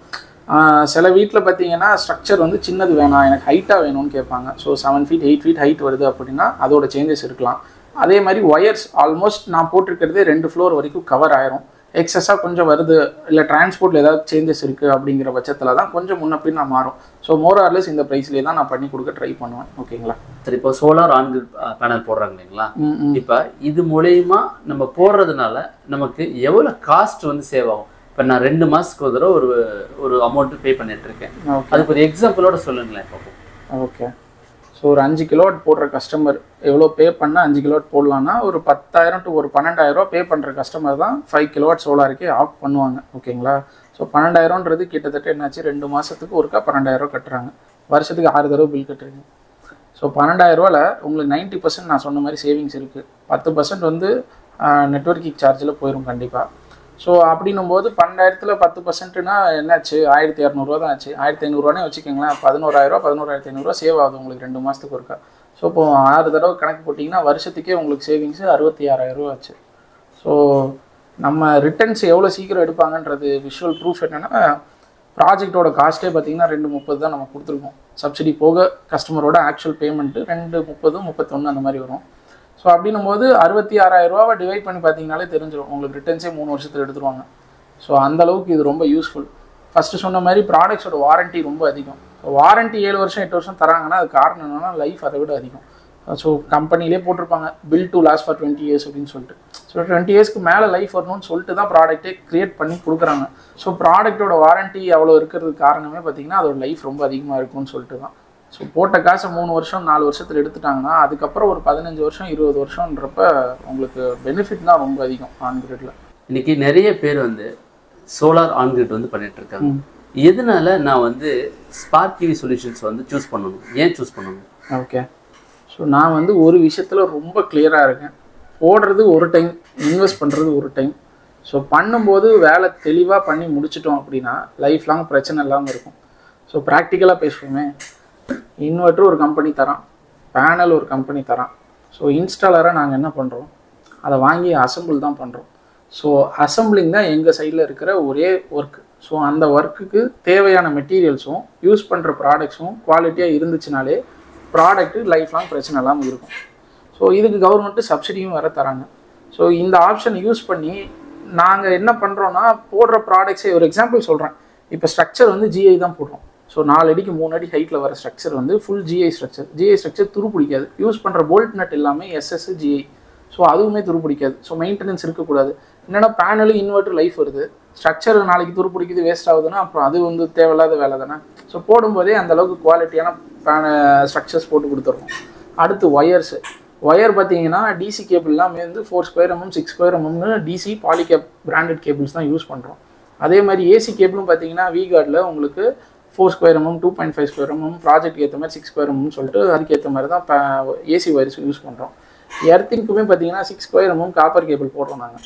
ஆஹ் சில வீட்டில் பார்த்தீங்கன்னா ஸ்ட்ரக்சர் வந்து சின்னது வேணாம் எனக்கு ஹைட்டாக வேணும்னு கேட்பாங்க so seven feet eight feet height வருது அப்படின்னா அதோட சேஞ்சஸ் இருக்கலாம் அதே மாதிரி ஒயர்ஸ் ஆல்மோஸ்ட் நான் போட்டிருக்கிறதே ரெண்டு ஃப்ளோர் வரைக்கும் கவர் ஆயிரும் எக்ஸஸாக கொஞ்சம் வருது இல்லை டிரான்ஸ்போர்ட்டில் ஏதாவது சேஞ்சஸ் இருக்குது அப்படிங்கிற பட்சத்தில் தான் கொஞ்சம் முன்ன பின்ன மாறும் ஸோ மோர் ஆர்லெஸ் இந்த ப்ரைஸ்லேயே தான் நான் பண்ணி கொடுக்க ட்ரை பண்ணுவேன் ஓகேங்களா சரி இப்போ சோலார் ஆன்கிரிட் பேனல் போடுறாங்க இல்லைங்களா ம் ம் இப்போ இது மூலயமா நம்ம போடுறதுனால நமக்கு எவ்வளோ காஸ்ட் வந்து சேவ் ஆகும் இப்போ நான் ரெண்டு மாதத்துக்கு ஒரு தடவை ஒரு ஒரு அமௌண்ட் பே பண்ணிட்டு இருக்கேன் ஓகே அதுக்கு ஒரு எக்ஸாம்பிளோட சொல்லுங்களேன் பார்ப்போம் ஓகே ஸோ ஒரு அஞ்சு கிலோவாட் போடுற கஸ்டமர் எவ்வளோ பே பண்ணால் அஞ்சு கிலோவாட் போடலான்னா ஒரு பத்தாயிரம் டு ஒரு பன்னெண்டாயிரம் பே பண்ணுற கஸ்டமர் தான் ஃபைவ் கிலோவாட் சோலாருக்கே ஆஃப் பண்ணுவாங்க ஓகேங்களா ஸோ பன்னெண்டாயிரம்ன்றது கிட்டத்தட்ட என்னாச்சு ரெண்டு மாதத்துக்கு ஒருக்கா பன்னெண்டாயிரம் கட்டுறாங்க வருஷத்துக்கு ஆறு தடவை பில் கட்டுறீங்க ஸோ பன்னெண்டாயிரரூவாவில் உங்களுக்கு நைன்ட்டி பர்சன்ட் நான் சொன்ன மாதிரி சேவிங்ஸ் இருக்குது பத்து பர்சன்ட் வந்து நெட்ஒர்க்கிங் சார்ஜில் போயிடும் கண்டிப்பாக ஸோ அப்படின்னும் போது பன்னெண்டாயிரத்தில் பத்து பர்சன்ட்னா என்னாச்சு ஆயிரத்தி இரநூறுவா தான் ஆச்சு ஆயிரத்தி ஐநூறுரூவானே வச்சுக்கோங்களேன் பதினோராயிரரூவா பதினோராயிரத்தி ஐநூறுரூவா சேவ் ஆகுது உங்களுக்கு ரெண்டு மாதத்துக்கு ஒருக்கா ஸோ இப்போ ஆறு தடவை கணக்கு போட்டிங்கன்னா வருஷத்துக்கே உங்களுக்கு சேவிங்ஸு அறுபத்தி ஆறாயிரரூவா ஆச்சு ஸோ நம்ம ரிட்டர்ன்ஸ் எவ்வளோ சீக்கிரம் எடுப்பாங்கன்றது விஷுவல் ப்ரூஃப் என்னென்னா ப்ராஜெக்டோட காஸ்ட்டே பார்த்தீங்கன்னா ரெண்டு முப்பது தான் நம்ம கொடுத்துருக்கோம் சப்சிடி போக கஸ்டமரோட ஆக்சுவல் பேமெண்ட்டு ரெண்டு முப்பது முப்பத்தொன்று அந்த மாதிரி வரும் ஸோ அப்படின்னும் போது அறுபத்தி ஆறாயிரம் ரூபாவை டிவைட் பண்ணி பார்த்தீங்கனாலே தெரிஞ்சிடும் உங்களுக்கு ரிட்டர்ன்ஸே மூணு வருஷத்தில் எடுத்துருவாங்க ஸோ அந்த அளவுக்கு இது ரொம்ப யூஸ்ஃபுல் ஃபஸ்ட்டு சொன்ன மாதிரி ப்ராடக்ட்ஸோட வாரண்ட்டி ரொம்ப அதிகம் வாரண்ட்டி ஏழு வருஷம் எட்டு வருஷம் தராங்கன்னா அது காரணம் என்னன்னா லைஃப் அதை விட அதிகம் ஸோ கம்பெனிலே போட்டிருப்பாங்க built to last for twenty years அப்படின்னு சொல்லிட்டு ஸோ டுவெண்ட்டி இயர்ஸ்க்கு மேலே லைஃப் வரணும்னு சொல்லிட்டு தான் ப்ராடக்ட்டே க்ரியேட் பண்ணி கொடுக்குறாங்க ஸோ ப்ராடக்ட்டோட வாரண்ட்டி அவ்வளோ இருக்கிறதுக்கு காரணமே பார்த்தீங்கன்னா அதோட லைஃப் ரொம்ப அதிகமாக இருக்கும்னு சொல்லிட்டு தான் ஸோ போட்ட காசை மூணு வருஷம் நாலு வருஷத்தில் எடுத்துட்டாங்கன்னா அதுக்கப்புறம் ஒரு பதினஞ்சு வருஷம் இருபது வருஷம்ன்றப்ப உங்களுக்கு பெனிஃபிட் தான் ரொம்ப அதிகம் ஆன்கிரிட்ல இன்னைக்கு நிறைய பேர் வந்து சோலார் ஆன்கிரிட் வந்து பண்ணிட்டு இருக்காங்க எதனால நான் வந்து ஸ்பார்க் டிவி சொல்யூஷன்ஸ் வந்து சூஸ் பண்ணணும் ஏன் சூஸ் பண்ணணும் ஓகே ஸோ நான் வந்து ஒரு விஷயத்தில் ரொம்ப கிளியராக இருக்கேன் போடுறது ஒரு டைம் இன்வெஸ்ட் பண்ணுறது ஒரு டைம் ஸோ பண்ணும்போது வேலை தெளிவாக பண்ணி முடிச்சிட்டோம் அப்படின்னா லைஃப் லாங் பிரச்சனை இல்லாமல் இருக்கும் ஸோ ப்ராக்டிக்கலாக பேசுவோமே இன்வெர்ட்டர் ஒரு கம்பெனி தரான் பேனல் ஒரு கம்பெனி தரான் ஸோ இன்ஸ்டாலராக நாங்கள் என்ன பண்ணுறோம் அதை வாங்கி அசம்பிள் தான் பண்ணுறோம் ஸோ அசம்பிளிங் தான் எங்கள் சைடில் இருக்கிற ஒரே ஒர்க் ஸோ அந்த ஒர்க்குக்கு தேவையான மெட்டீரியல்ஸும் யூஸ் பண்ணுற ப்ராடக்ட்ஸும் குவாலிட்டியாக இருந்துச்சுனாலே ப்ராடக்ட்டு லைஃப் லாங் பிரச்சனை இல்லாமல் இருக்கும் ஸோ இதுக்கு கவர்மெண்ட்டு சப்சிடியும் வேற தராங்க ஸோ இந்த ஆப்ஷன் யூஸ் பண்ணி நாங்கள் என்ன பண்ணுறோன்னா போடுற ப்ராடக்ட்ஸே ஒரு எக்ஸாம்பிள் சொல்கிறேன் இப்போ ஸ்ட்ரக்சர் வந்து ஜிஐ தான் போடுறோம் ஸோ நாலு அடிக்கு மூணு அடி ஹைட்டில் வர ஸ்ட்ரக்சர் வந்து full GI structure GI structure துரு பிடிக்காது யூஸ் பண்ணுற போல்ட் நட் எல்லாமே எஸ்எஸ் ஜிஐ ஸோ அதுவுமே துரு பிடிக்காது ஸோ மெயின்டெனன்ஸ் இருக்கக்கூடாது என்னன்னா பேனலு இன்வெர்டர் லைஃப் வருது ஸ்ட்ரக்சர் நாளைக்கு துரு பிடிக்குது வேஸ்ட் ஆகுதுன்னா அப்புறம் அது வந்து தேவையில்லாத வேலை தானே ஸோ போடும்போதே அந்த அளவுக்கு குவாலிட்டியான பேன ஸ்ட்ரக்சர்ஸ் போட்டு கொடுத்துருவோம் அடுத்து ஒயர்ஸு ஒயர் பார்த்தீங்கன்னா டிசி கேபிள் எல்லாமே வந்து four square MM six square எம்எம்னு டிசி பாலிகேப் பிராண்டட் கேபிள்ஸ் தான் யூஸ் பண்ணுறோம் அதே மாதிரி ஏசி கேபிளும் பார்த்தீங்கன்னா வி கார்டில் உங்களுக்கு four square MM two point five square MM project ஏற்ற மாதிரி சிக்ஸ் ஸ்கொயர் எம்எம் சொல்லிட்டு அதுக்கேற்ற மாதிரி தான் ஏசி ஒயர்ஸ் யூஸ் பண்ணுறோம் எர்த்திங்க்குமே பார்த்தீங்கன்னா six square MM copper cable போடுறோம் நாங்கள்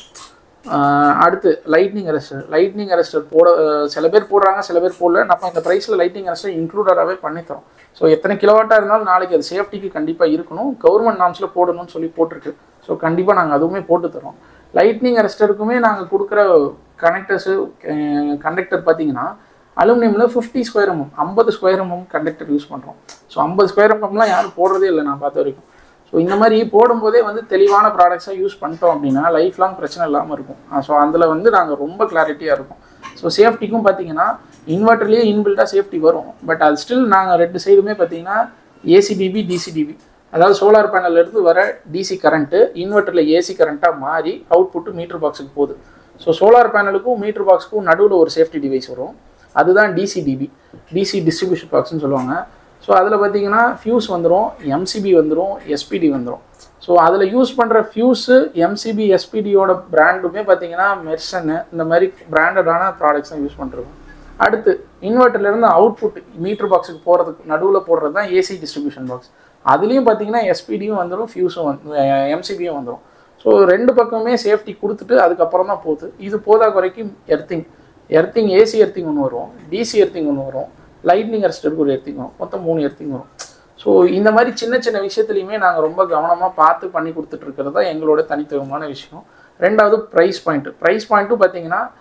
அடுத்து லைட்னிங் அரெஸ்டர் லைட்னிங் அரெஸ்டர் போட அஹ் சில பேர் போடுறாங்க சில பேர் போடல நம்ம இந்த ப்ரைஸில் லைட்னிங் அரெஸ்டர் இன்க்ளூடடாகவே பண்ணித்தரோம் ஸோ எத்தனை கிலோவாட்டாக இருந்தாலும் நாளைக்கு அது சேஃப்டிக்கு கண்டிப்பாக இருக்கணும் கவர்மெண்ட் நாம்ஸில் போடணும்னு சொல்லி போட்டிருக்கு ஸோ கண்டிப்பாக நாங்கள் அதுவுமே போட்டு தரோம் லைட்னிங் அரெஸ்டருக்குமே நாங்கள் கொடுக்குற கனெக்டர்ஸு கண்டக்டர் பார்த்தீங்கன்னா அலுமினியமில் ஃபிஃப்டி ஸ்கொயர் எம்எம் ஐம்பது ஸ்கொயர் எம்எம் கண்டக்டர் யூஸ் பண்ணுறோம் ஸோ ஐம்பது ஸ்கொயர் எம்எம்லாம் யாரும் போடுறதே இல்லை நான் பார்த்த வரைக்கும் ஸோ இந்த மாதிரி போடும்போதே வந்து தெளிவான ப்ராடக்ட்ஸாக யூஸ் பண்ணிட்டோம் அப்படின்னா லைஃப் லாங் பிரச்சனை இல்லாமல் இருக்கும் ஸோ அதில் வந்து நாங்கள் ரொம்ப கிளாரிட்டியாக இருக்கும் ஸோ சேஃப்டிக்கும் பார்த்தீங்கன்னா இன்வெர்ட்டர்லேயே இன்பில்ட்டாக சேஃப்டி வரும் பட் அது ஸ்டில் நாங்கள் ரெண்டு சைடுமே பார்த்தீங்கன்னா ஏசிடிபி டிசிடிபி அதாவது சோலார் இருந்து வர டிசி கரண்ட்டு இன்வெர்ட்டரில் ஏசி கரண்ட்டாக மாறி அவுட்புட்டு மீட்டர் பாக்ஸுக்கு போகுது ஸோ சோலார் பேனலுக்கும் மீட்டர் பாக்ஸுக்கும் நடுவில் ஒரு சேஃப்டி டிவைஸ் வரும் அதுதான் டிசிடிபி டிசி டிஸ்ட்ரிபியூஷன் பாக்ஸ்னு சொல்லுவாங்க ஸோ அதில் பார்த்தீங்கன்னா ஃபியூஸ் வந்துடும் எம்சிபி வந்துடும் எஸ்பிடி வந்துடும் ஸோ அதில் யூஸ் பண்ணுற ஃபியூஸு எம்சிபி எஸ்பிடியோட பிராண்டுமே பார்த்தீங்கன்னா மெர்சனு இந்த மாதிரி பிராண்டடான ப்ராடக்ட்ஸ் தான் யூஸ் பண்ணிருக்கோம் அடுத்து இன்வெர்ட்டர்லேருந்து அவுட்புட் மீட்டர் பாக்ஸுக்கு போகிறதுக்கு நடுவில் போடுறது தான் ஏசி டிஸ்ட்ரிபியூஷன் பாக்ஸ் அதுலேயும் பார்த்தீங்கன்னா எஸ்பிடியும் வந்துடும் ஃபியூஸும் வந்து எம்சிபியும் வந்துடும் ஸோ ரெண்டு பக்கமே சேஃப்டி கொடுத்துட்டு அதுக்கப்புறம் தான் போகுது இது போதா குறைக்கும் எர்த்திங் எர்த்திங் ஏசி எர்த்திங் ஒன்று வரும் டிசி எர்த்திங் ஒன்று வரும் லைட்னிங் அரெஸ்டருக்கு ஒரு எர்த்திங் வரும் மொத்தம் மூணு எர்த்திங் வரும் ஸோ இந்த மாதிரி சின்ன சின்ன விஷயத்துலையுமே நாங்கள் ரொம்ப கவனமாக பார்த்து பண்ணி கொடுத்துட்டு இருக்கிறது தான் எங்களோட தனித்துவமான விஷயம் ரெண்டாவது ப்ரைஸ் பாயிண்ட் ப்ரைஸ் பாயிண்ட்டும் பார்த்தீங்கன்னா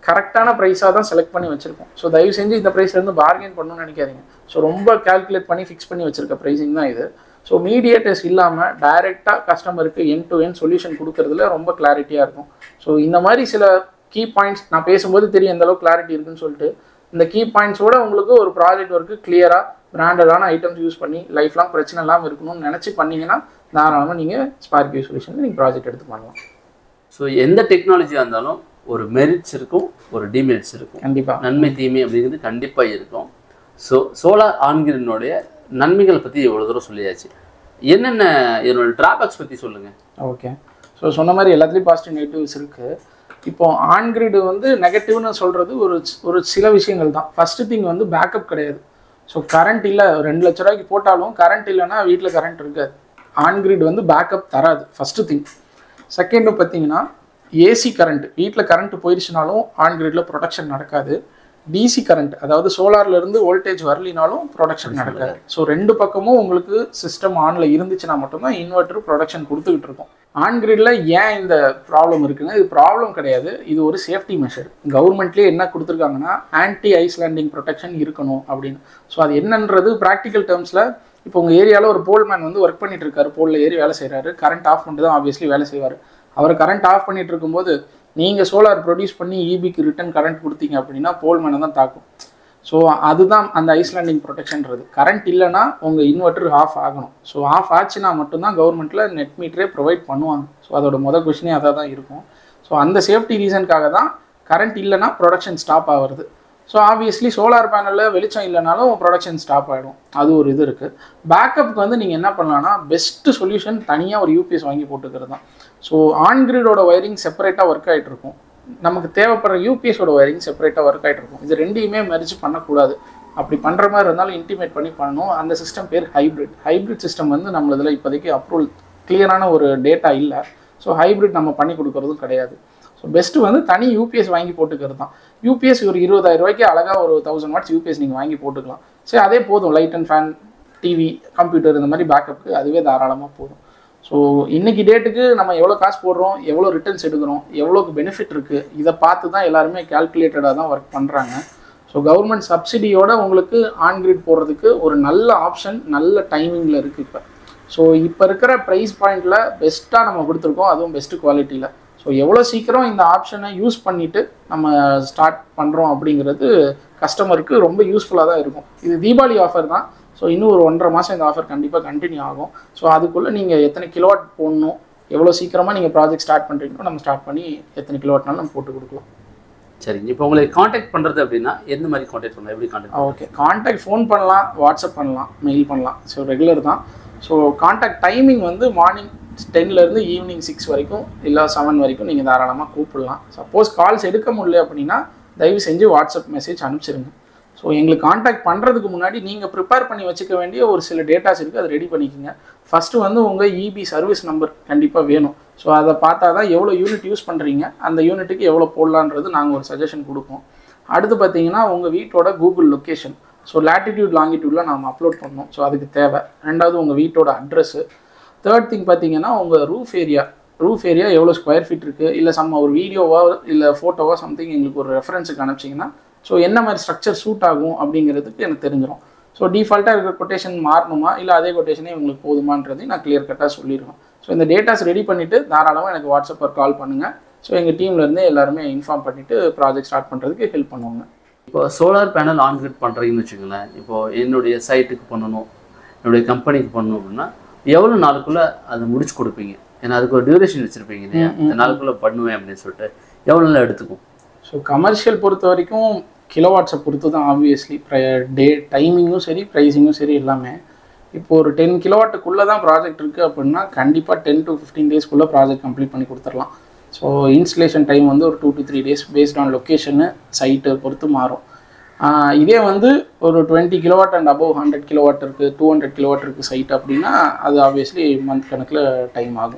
கரெக்டான ப்ரைஸாக தான் செலக்ட் பண்ணி வச்சிருக்கோம் ஸோ தயவு செஞ்சு இந்த ப்ரைஸ்லேருந்து பார்கெயின் பண்ணணும்னு நினைக்காதீங்க ஸோ ரொம்ப கால்குலேட் பண்ணி ஃபிக்ஸ் பண்ணி வச்சிருக்க ப்ரைஸிங் தான் இது ஸோ மீடியேட்டர்ஸ் இல்லாமல் டைரெக்டாக கஸ்டமருக்கு என் டு என் சொல்யூஷன் கொடுக்கறதுல ரொம்ப கிளாரிட்டியாக இருக்கும் ஸோ இந்த மாதிரி சில கீ பாயிண்ட்ஸ் நான் பேசும்போது தெரியும் எந்த அளவுக்கு கிளாரிட்டி இருக்குன்னு சொல்லிட்டு இந்த கீ பாயிண்ட்ஸோட உங்களுக்கு ஒரு ப்ராஜெக்ட் ஒர்க்கு கிளியராக பிராண்டடான ஐட்டம்ஸ் யூஸ் பண்ணி லைஃப் லாங் பிரச்சனை இல்லாமல் இருக்கணும்னு நினச்சி பண்ணீங்கன்னா தாராளமாக நீங்கள் ஸ்பார்க் யூ சொல்யூஷன் நீங்கள் ப்ராஜெக்ட் எடுத்து பண்ணலாம் ஸோ எந்த டெக்னாலஜியாக இருந்தாலும் ஒரு மெரிட்ஸ் இருக்கும் ஒரு டிமெரிட்ஸ் இருக்கும் கண்டிப்பாக நன்மை தீமை அப்படிங்கிறது கண்டிப்பாக இருக்கும் ஸோ சோலார் ஆன்கிரனுடைய நன்மைகளை பற்றி எவ்வளோ தூரம் சொல்லியாச்சு என்னென்ன இதனோட டிராபேக்ஸ் பற்றி சொல்லுங்கள் ஓகே ஸோ சொன்ன மாதிரி எல்லாத்துலேயும் பாசிட்டிவ் நெகட்டிவ்ஸ் இருக்குது இப்போ ஆன் கிரிட் வந்து நெகட்டிவ்னு சொல்கிறது ஒரு ஒரு சில விஷயங்கள் தான் ஃபஸ்ட்டு திங் வந்து பேக்கப் கிடையாது ஸோ கரண்ட் இல்லை ரெண்டு லட்ச ரூபாய்க்கு போட்டாலும் கரண்ட் இல்லைன்னா வீட்டில் கரண்ட் இருக்காது ஆன் கிரிட் வந்து பேக்கப் தராது ஃபஸ்ட்டு திங் செகண்டு பார்த்தீங்கன்னா ஏசி கரண்ட் வீட்டில் கரண்ட் போயிடுச்சுனாலும் ஆன் கிரிட்ல ப்ரொடக்ஷன் நடக்காது டிசி கரண்ட் அதாவது சோலார்ல இருந்து வோல்டேஜ் வரலினாலும் ப்ரொடக்ஷன் நடக்காது ஸோ ரெண்டு பக்கமும் உங்களுக்கு சிஸ்டம் ஆன்ல இருந்துச்சுன்னா மட்டும்தான் இன்வெர்டர் ப்ரொடக்ஷன் கொடுத்துக்கிட்டு இருக்கும் ஆன் கிரிட்ல ஏன் இந்த ப்ராப்ளம் இருக்குன்னா இது ப்ராப்ளம் கிடையாது இது ஒரு சேஃப்டி மெஷர் கவர்மெண்ட்லேயே என்ன கொடுத்துருக்காங்கன்னா ஆன்டி ஐஸ்லாண்டிங் ப்ரொடெக்ஷன் இருக்கணும் அப்படின்னு ஸோ அது என்னன்றது ப்ராக்டிக்கல் டேர்ம்ஸில் இப்போ உங்கள் ஏரியாவில் ஒரு போல்மேன் வந்து ஒர்க் பண்ணிட்டு இருக்காரு போலில் ஏறி வேலை செய்கிறாரு கரண்ட் ஆஃப் பண்ணிட்டு தான் ஆப்வியஸ்லி வேலை செய்வார் அவர் கரண்ட் ஆஃப் பண்ணிட்டு இருக்கும்போது நீங்கள் சோலார் ப்ரொடியூஸ் பண்ணி இபிக்கு ரிட்டர்ன் கரண்ட் கொடுத்தீங்க அப்படின்னா போல்மேனை தான் தாக்கும் ஸோ அதுதான் அந்த ஐஸ்லாண்டிங் ப்ரொடெக்ஷன்றது கரண்ட் இல்லைன்னா உங்கள் இன்வெர்டர் ஆஃப் ஆகணும் ஸோ ஆஃப் ஆச்சுன்னா மட்டும்தான் கவர்மெண்ட்டில் நெட் மீட்டரே ப்ரொவைட் பண்ணுவாங்க ஸோ அதோட மொதல் கொஷினே அதாக தான் இருக்கும் ஸோ அந்த சேஃப்டி ரீசனுக்காக தான் கரண்ட் இல்லைன்னா ப்ரொடக்ஷன் ஸ்டாப் ஆகுறது ஸோ ஆப்வியஸ்லி சோலார் பேனலில் வெளிச்சம் இல்லைனாலும் ப்ரொடக்ஷன் ஸ்டாப் ஆகிடும் அது ஒரு இது இருக்குது பேக்கப்புக்கு வந்து நீங்கள் என்ன பண்ணலாம்னா பெஸ்ட்டு சொல்யூஷன் தனியாக ஒரு யூபிஎஸ் வாங்கி போட்டுக்கிறது தான் ஸோ ஆன் கிரிடோட ஒயரிங் செப்பரேட்டாக ஒர்க் ஆகிட்டு இருக்கும் நமக்கு தேவைப்படுற யூபிஎஸோட ஒயரிங் செப்பரேட்டாக ஒர்க் ஆகிட்டு இருக்கும் இது ரெண்டையுமே மெரிஜ் பண்ணக்கூடாது அப்படி பண்ணுற மாதிரி இருந்தாலும் இன்டிமேட் பண்ணி பண்ணணும் அந்த சிஸ்டம் பேர் ஹைப்ரிட் ஹைப்ரிட் சிஸ்டம் வந்து நம்மளதில் இப்போதைக்கு அப்ரூவல் கிளியரான ஒரு டேட்டா இல்லை ஸோ ஹைப்ரிட் நம்ம பண்ணி கொடுக்கறதும் கிடையாது ஸோ பெஸ்ட்டு வந்து தனி யூபிஎஸ் வாங்கி போட்டுக்கிறது தான் யூபிஎஸ் ஒரு இருபதாயிரம் ரூபாய்க்கு அழகாக ஒரு தௌசண்ட் வாட்ஸ் யூபிஎஸ் நீங்கள் வாங்கி போட்டுக்கலாம் சரி அதே போதும் light and fan TV computer இந்த மாதிரி பேக்கப்புக்கு அதுவே தாராளமாக போதும் ஸோ இன்னைக்கு டேட்டுக்கு நம்ம எவ்வளோ காசு போடுறோம் எவ்வளோ ரிட்டர்ன்ஸ் எடுக்கிறோம் எவ்வளோக்கு பெனிஃபிட் இருக்குது இதை பார்த்து தான் எல்லாருமே கால்குலேட்டடாக தான் ஒர்க் பண்ணுறாங்க ஸோ கவர்மெண்ட் சப்சிடியோட உங்களுக்கு ஆன் கிரிட் போடுறதுக்கு ஒரு நல்ல ஆப்ஷன் நல்ல டைமிங்கில் இருக்குது இப்போ ஸோ இப்போ இருக்கிற ப்ரைஸ் பாயிண்டில் பெஸ்ட்டாக நம்ம கொடுத்துருக்கோம் அதுவும் பெஸ்ட்டு குவாலிட்டியில் ஸோ எவ்வளோ சீக்கிரம் இந்த ஆப்ஷனை யூஸ் பண்ணிவிட்டு நம்ம ஸ்டார்ட் பண்ணுறோம் அப்படிங்கிறது கஸ்டமருக்கு ரொம்ப யூஸ்ஃபுல்லாக தான் இருக்கும் இது தீபாவளி ஆஃபர் தான் ஸோ இன்னும் ஒரு ஒன்றரை மாதம் இந்த ஆஃபர் கண்டிப்பாக கண்டினியூ ஆகும் ஸோ அதுக்குள்ளே நீங்கள் எத்தனை கிலோவாட் போடணும் எவ்வளோ சீக்கிரமாக நீங்கள் ப்ராஜெக்ட் ஸ்டார்ட் பண்ணுறீங்களோ நம்ம ஸ்டார்ட் பண்ணி எத்தனை கிலோவாட்னாலும் நம்ம போட்டு கொடுக்கலாம் சரிங்க இப்போ உங்களை காண்டாக்ட் பண்ணுறது அப்படின்னா எந்த மாதிரி காண்டாக்ட் பண்ணலாம் எப்படி காண்டாக்ட் ஓகே காண்டாக்ட் ஃபோன் பண்ணலாம் வாட்ஸ்அப் பண்ணலாம் மெயில் பண்ணலாம் ஸோ ரெகுலர் தான் ஸோ காண்டாக்ட் டைமிங் வந்து மார்னிங் டென்லேருந்து ஈவினிங் சிக்ஸ் வரைக்கும் இல்லை செவன் வரைக்கும் நீங்கள் தாராளமாக கூப்பிடலாம் சப்போஸ் கால்ஸ் எடுக்க முடியல அப்படின்னா தயவு செஞ்சு வாட்ஸ்அப் மெசேஜ் அனுப்பிச்சிருங்க ஸோ எங்களுக்கு காண்டாக்ட் பண்ணுறதுக்கு முன்னாடி நீங்கள் ப்ரிப்பேர் பண்ணி வச்சுக்க வேண்டிய ஒரு சில டேட்டாஸ் இருக்குது அதை ரெடி பண்ணிக்கோங்க ஃபஸ்ட்டு வந்து உங்கள் இபி சர்வீஸ் நம்பர் கண்டிப்பாக வேணும் ஸோ அதை பார்த்தா தான் எவ்வளோ யூனிட் யூஸ் பண்ணுறீங்க அந்த யூனிட்டுக்கு எவ்வளோ போடலான்றது நாங்கள் ஒரு சஜஷன் கொடுப்போம் அடுத்து பார்த்தீங்கன்னா உங்கள் வீட்டோட கூகுள் லொக்கேஷன் ஸோ லேட்டிடியூட் லாங்கிடியூட்லாம் நம்ம அப்லோட் பண்ணோம் ஸோ அதுக்கு தேவை ரெண்டாவது உங்கள் வீட்டோட அட்ரஸ்ஸு தேர்ட் திங் பார்த்தீங்கன்னா உங்கள் ரூஃப் ஏரியா ரூஃப் ஏரியா எவ்வளோ ஸ்கொயர் ஃபீட் இருக்குது இல்லை சம்ம ஒரு வீடியோவோ இல்லை ஃபோட்டோவோ சம்திங் எங்களுக்கு ஒரு ரெஃபரன்ஸுக்கு அனுப்பிச்சிங்கன்னா ஸோ என்ன மாதிரி ஸ்ட்ரக்சர் சூட் ஆகும் அப்படிங்கிறதுக்கு எனக்கு தெரிஞ்சிடும் ஸோ டிஃபால்ட்டாக இருக்கிற கொட்டேஷன் மாறணுமா இல்லை அதே கொட்டேஷனே உங்களுக்கு போதுமான்றதையும் நான் கிளியர் கட்டாக சொல்லிடுவேன் ஸோ இந்த டேட்டாஸ் ரெடி பண்ணிவிட்டு தாராளமாக எனக்கு வாட்ஸ்அப் கால் பண்ணுங்கள் ஸோ எங்கள் டீம்லேருந்தே எல்லாருமே இன்ஃபார்ம் பண்ணிவிட்டு ப்ராஜெக்ட் ஸ்டார்ட் பண்ணுறதுக்கு ஹெல்ப் பண்ணுவாங்க இப்போ சோலார் பேனல் ஆன் கிரிட் பண்ணுறீங்கன்னு வச்சுக்கோங்களேன் இப்போ என்னுடைய சைட்டுக்கு பண்ணணும் என்னுடைய கம்பெனிக்கு பண்ணணும் அப்படின்னா எவ்வளோ நாளுக்குள்ளே அதை முடிச்சு கொடுப்பீங்க ஏன்னா அதுக்கு ஒரு டியூரேஷன் வச்சுருப்பீங்க இல்லையா இந்த நாளுக்குள்ளே பண்ணுவேன் அப்படின்னு சொல்லிட்டு எவ்வளோ நாள் எடுத்துக்கும் ஸோ கமர்ஷியல் பொறுத்த வரைக்கும் கிலோவாட்ஸை பொறுத்து தான் ஆப்வியஸ்லி டே டைமிங்கும் சரி ப்ரைஸிங்கும் சரி எல்லாமே இப்போ ஒரு டென் கிலோவாட்டுக்குள்ளே தான் ப்ராஜெக்ட் இருக்குது அப்படின்னா கண்டிப்பாக டென் டு ஃபிஃப்டீன் டேஸ்க்குள்ளே ப்ராஜெக்ட் கம்ப்ளீட் பண்ணி கொடுத்துடலாம் ஸோ இன்ஸ்டலேஷன் டைம் வந்து ஒரு two to three days based on location சைட்டை பொறுத்து மாறும் ஆஹ் இதே வந்து ஒரு twenty kilowatt and above hundred kilowatt இருக்குது டூ ஹண்ட்ரட் கிலோவாட் இருக்குது சைட் அப்படின்னா அது ஆப்வியஸ்லி மந்த் கணக்கில் டைம் ஆகும்